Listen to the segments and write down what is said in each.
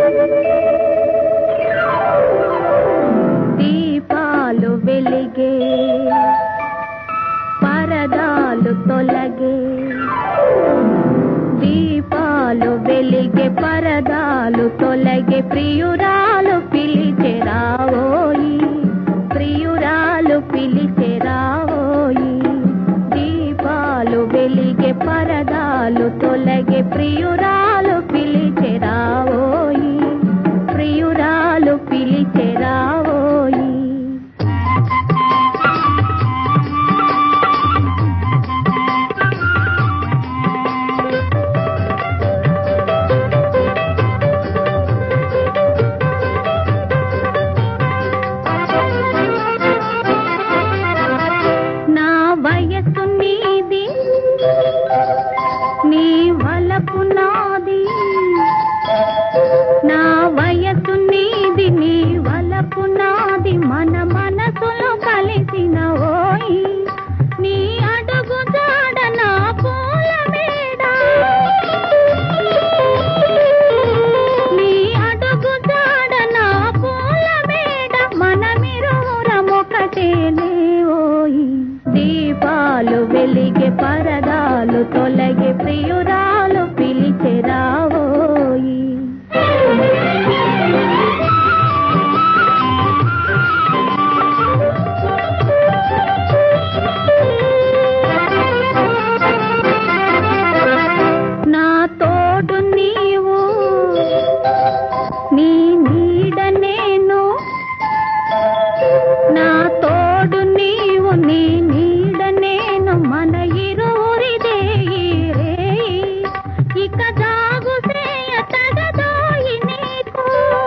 దీపాలు వెలిగే పరదాలు తొలగే దీపాలు వెలిగే పరదాలు తొలగే ప్రియురాలు పిలిచె రావోయి ప్రియురాలు పిలిచె రావోయి దీపాలు వెలిగే పరదాలు తొలగే ప్రియురాలు పిలిచె రావోయి ప్రియురాలు పిలిచె రావోయి నా వయసు నీది నీ వలపు నాది నా వయసు నీది నీ వలపు నాది మన మనసులో కలిసిన ఓయి నీ అడుగు జాడ నా పూల మేడ నీ అడుగు జాడ నా పూల మేడ మనమిరువురమొకటేనే ఓయి దీపాలు వెలిగే పరదాలు తొలగే ప్రియురాలు పిలిచె రావోయి నా తోడు నీవు నీ నీడ నేను నా తోడు నీవు నీ నీడ నేను మన ఇరువురిదే ఈ రేయి. ఇక జాగు సేయ తగదోయి నీకు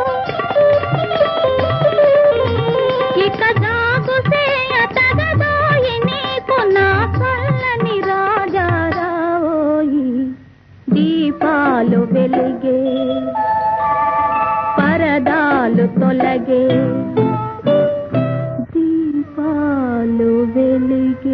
ఇక జాగు సేయ తగదోయి నీకు నా చల్లని రాజా రావోయి దీపాలు వెలిగే పరదాలు తొలగే దీపాలు వెలిగే